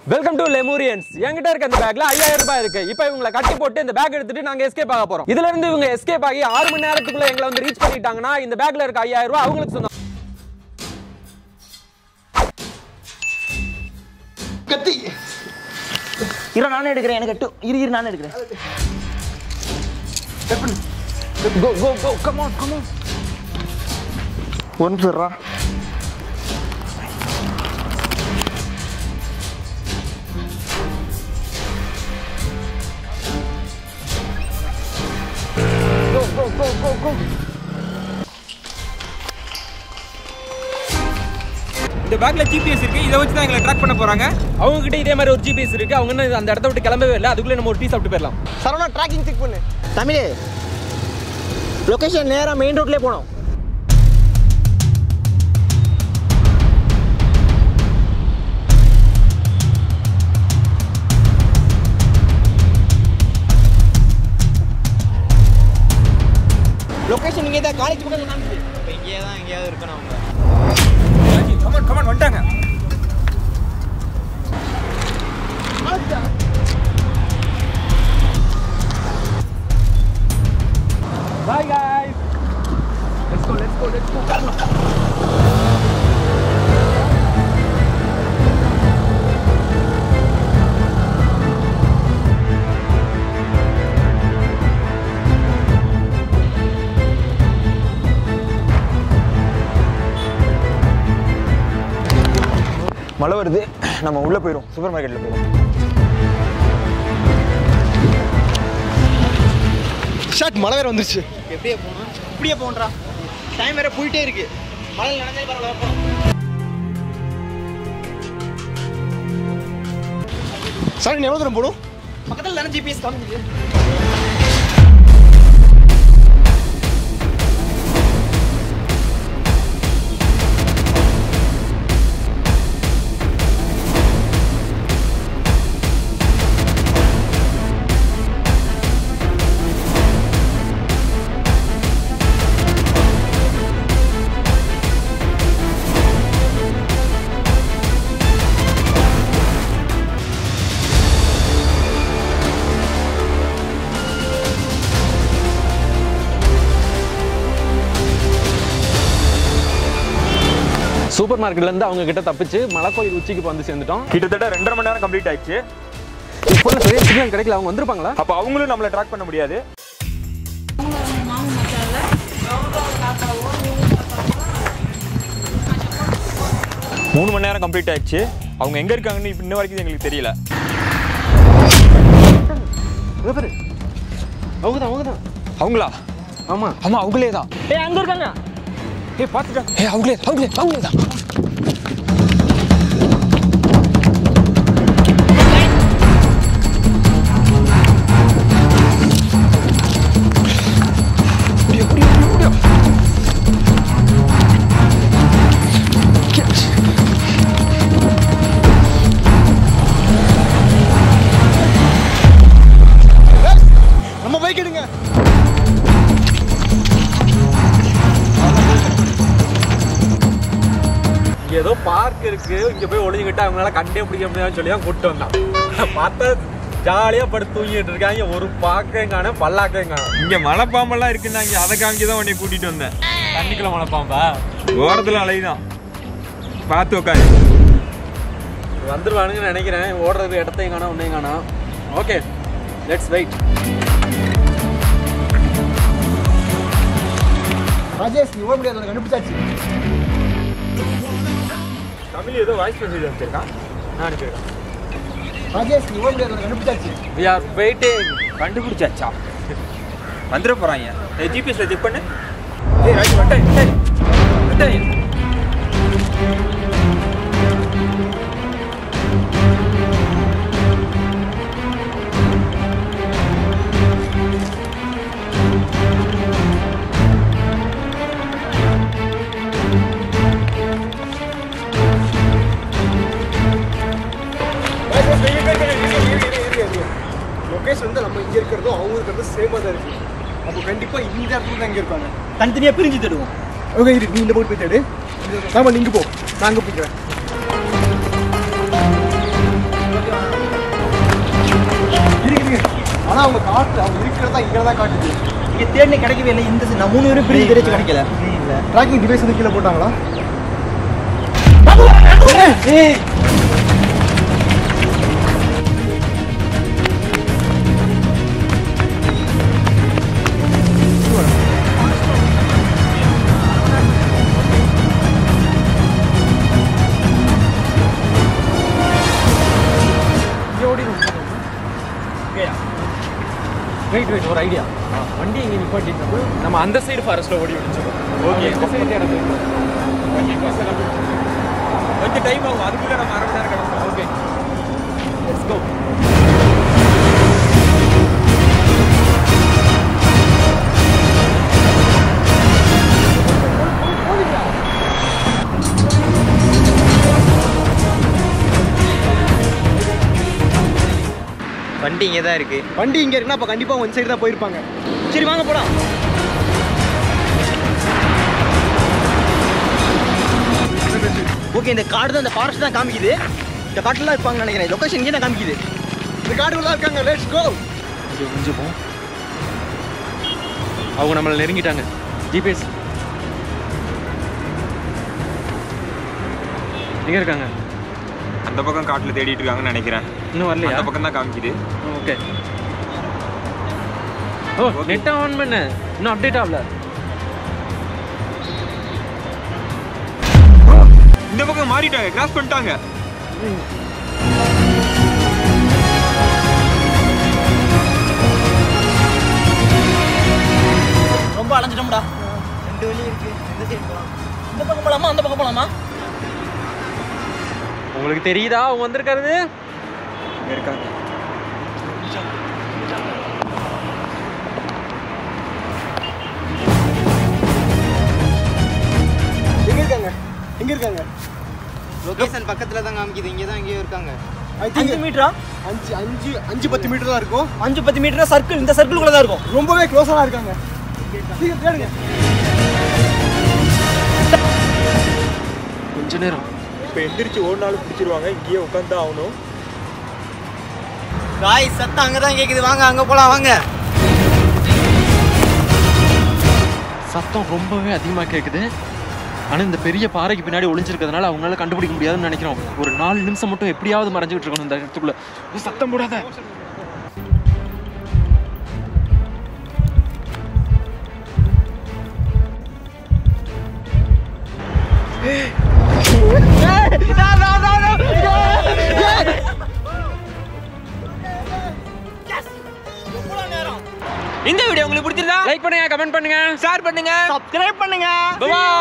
Welcome to லெமூரியன்ஸ் என்கிட்ட இருக்க இந்த பேக்ல ஐயாயிரம் ரூபாய் இருக்கு இப்போ இவங்களை கட்டி போட்டு இந்த பேக் எடுத்துட்டு நாங்க எஸ்கேப் ஆக போறோம் இதுல இருந்து இவங்க எஸ்கேப் ஆகி ஆறு மணி நேரத்துக்குள்ள எங்களை வந்து ரீச் பண்ணிட்டாங்கன்னா இந்த பேக்ல இருக்க ஐயாயிரம் ரூபாய் அவங்களுக்கு சொந்தம் கத்தி இரு நானே எடுக்கிறேன் எனக்கு எட்டு இரு இரு நானே எடுக்கிறேன் go go go come on come on ஒரு நிமிஷம் இருடா. இந்த பேக்ல ஜிபிஎஸ் இருக்கு இதை வச்சு தான் எங்களை ட்ராக் பண்ண போறாங்க அவங்க கிட்ட இதே மாதிரி ஒரு ஜிபிஎஸ் இருக்கு அவங்க இன்னும் அந்த இடத்த விட்டு கிளம்பவே இல்லை அதுக்குள்ள நம்ம ஒரு டீ சாப்பிட்டு போயிடலாம் சரவணா ட்ராக்கிங் செக் பண்ணு தமிழே லொகேஷன் நேரா மெயின் ரோட்லேயே போனோம் லொகேஷன் இங்கே தான் காலேஜ் பக்கத்தில் காமிச்சு இங்கே தான் எங்கேயாவது இருக்கணும் அவங்க கமான் கமான் வந்துட்டாங்க பாய் guys let's go let's go let's go மழை வருது நம்ம உள்ள போயிடும் சூப்பர் மார்க்கெட்ல போயிடும் ஷாட் மழை வேற வந்துருச்சு எப்படியே போகணும் இப்படியே போன்றா டைம் வேற போயிட்டே இருக்கு மழை நடந்தே பரவாயில்ல போகணும் சார் நீ எவ்வளோ தூரம் போடும் பக்கத்தில் தானே ஜிபிஎஸ் காமிக்குது சூப்பர் மார்க்கெட்ல இருந்து அவங்க கிட்ட தப்பிச்சு மலைக்கோயில் உச்சிக்கு இப்ப வந்து சேர்ந்துட்டோம் கிட்டத்தட்ட ரெண்டரை மணி நேரம் கம்ப்ளீட் ஆயிடுச்சு இப்போ சரியா சிக்னல் கிடைக்கல அவங்க வந்திருப்பாங்களா அப்போ அவங்களும் நம்மளை ட்ராக் பண்ண முடியாது மூணு மணி நேரம் கம்ப்ளீட் ஆயிடுச்சு அவங்க எங்க இருக்காங்கன்னு இப்ப இன்ன வரைக்கும் எங்களுக்கு தெரியல அவங்க தான் அவங்க தான் அவங்களா ஆமா ஆமா அவங்களே தான் ஏய் அங்கே இருக்காங்க ஏய் பார்த்துட்டா ஏய் அவங்களே அவங்களே அவங்களே தான் முடியும், முடியும், முடியும், முடியும். நம்ம பைக் எடுங்க இங்க ஏதோ பார்க் இருக்கு இங்க போய் ஒளிஞ்சுக்கிட்டு அவங்களால கண்டே பிடிக்க முடியாதுன்னு சொல்லி தான் கூட்டு வந்தான் பார்த்தா ஜாலியா படுத்து தூங்கிட்டு இருக்காங்க ஒரு பாக்கையும் காணும் பல்லாக்கையும் காணும் இங்க மலைப்பாம்பெல்லாம் இருக்குன்னாங்க அதை காமிக்க தான் உன்னை கூட்டிட்டு வந்தேன் தண்ணிக்குள்ள மலைப்பாம்பா ஓரத்துல அலைதான் பார்த்து உட்காரு வந்துருவானுங்கன்னு நினைக்கிறேன் ஓடுறது இடத்தையும் காணோம் உன்னையும் காணோம் ஓகே லெட்ஸ் வெயிட் ராஜேஷ் நீ ஓட முடியாது உனக்கு கண்டுபிடிச்சாச்சு தமிழ் ஏதோ வாய்ஸ் மெசேஜ் வச்சிருக்கான் நான் அனுப்பியிருக்கேன் ராஜேஷ் நீ ஓட முடியாது உனக்கு கண்டுபிடிச்சாச்சு வி ஆர் வெயிட்டிங் கண்டுபிடிச்சாச்சா வந்துட போறாங்க ஏய் ஜிபிஎஸ்ல செக் பண்ணு ஏய் ராஜு வந்துட்டேன் வந்துட்டேன் வந்துட்டேன் லொகேஷன் வந்து நம்ம இங்க இருக்கிறதும் அவங்க இருக்கிறதும் சேமா தான் இருக்கு அப்போ கண்டிப்பா இந்த இடத்துல தான் இங்க இருப்பாங்க தனித்தனியாக பிரிஞ்சு தருவோம் ஓகே இரு நீ இந்த போய் போய் தேடு ஆமா நீங்க போ நான் அங்க போய்க்கிறேன் தான் இங்கே தான் காட்டுது இங்க தேடின கிடைக்கவே இல்லை இந்த side நான் மூணு பேரும் பிரிஞ்சு தெரிச்சு கிடைக்கல ட்ராக்கிங் டிவைஸ் வந்து கீழே போட்டாங்களா வெயிட் வெயிட் ஒரு ஐடியா வண்டி இங்கே நிப்பாட்டிட்டு நம்ம அந்த சைடு ஃபாரஸ்ட்ல ஓடி முடிச்சிடும் ஓகே இந்த சைடு இடத்துல கொஞ்சம் டைம் ஆகும் அதுக்குள்ள நம்ம அரை மணி நேரம் கிடப்போம் ஓகே லெட்ஸ் கோ வண்டி இங்கே தான் இருக்கு வண்டி இங்கே இருக்குன்னா அப்போ கண்டிப்பாக ஒன் சைடு தான் போயிருப்பாங்க சரி வாங்க போலாம் ஓகே இந்த காடு தான் இந்த ஃபாரஸ்ட் தான் காமிக்குது இந்த காட்டுல இருப்பாங்கன்னு நினைக்கிறேன் லொகேஷன் இங்கே தான் காமிக்குது இந்த காடுக்குள்ள இருக்காங்க லெட்ஸ் கோ கொஞ்சம் கொஞ்சம் போ அவங்க நம்மளை நெருங்கிட்டாங்க ஜிபிஎஸ் எங்க இருக்காங்க அந்த பக்கம் காட்டுல தேடிட்டு இருக்காங்கன்னு நினைக்கிறேன் இன்னும் வரலையா அந்த பக்கம் தான் காமிக்குது ஓகே ஓ நெட்டை ஆன் பண்ணு இன்னும் அப்டேட் ஆகல இந்த பக்கம் மாறிட்டாங்க கிராஸ் பண்ணிட்டாங்க ரொம்ப அலைஞ்சிட்டோம்டா ரெண்டு வழி இருக்கு இந்த சைடு போலாம் இந்த பக்கம் போலாமா அந்த பக்கம் போலாமா உங்களுக்கு தெரியுதா அவங்க வந்திருக்கிறது இங்க இருக்காங்க எங்கே இருக்காங்க எங்கே இருக்காங்க லொகேஷன் பக்கத்துல தான் காமிக்குது இங்கே தான் எங்கேயோ இருக்காங்க I think அஞ்சு மீட்டரா அஞ்சு அஞ்சு அஞ்சு பத்து மீட்டர் தான் இருக்கும் அஞ்சு பத்து மீட்டரா சர்க்கிள் இந்த சர்க்கிள்குள்ள தான் இருக்கும் ரொம்பவே க்ளோஸாக தான் இருக்காங்க சீக்கிரம் தேடுங்க கொஞ்ச நேரம் இப்போ எந்திரிச்சு ஒரு நாள் பிடிச்சிருவாங்க இங்கேயே உட்காந்து ஆகணும் காய் சத்தம் அங்கே தான் கேட்குது வாங்க அங்கே போலாம் வாங்க சத்தம் ரொம்பவே அதிகமாக கேட்குது ஆனால் இந்த பெரிய பாறைக்கு பின்னாடி ஒளிஞ்சிருக்கிறதுனால அவங்களால கண்டுபிடிக்க முடியாதுன்னு நினைக்கிறோம் ஒரு நாலு நிமிஷம் மட்டும் எப்படியாவது மறைஞ்சிட்டு இருக்கணும் இந்த இடத்துக்குள்ள ஐயோ, சத்தம் போடாத இந்த வீடியோ உங்களுக்கு பிடிச்சிருந்தா லைக் பண்ணுங்க கமெண்ட் பண்ணுங்க ஷேர் பண்ணுங்க சப்ஸ்கிரைப் பண்ணுங்க Bye-bye.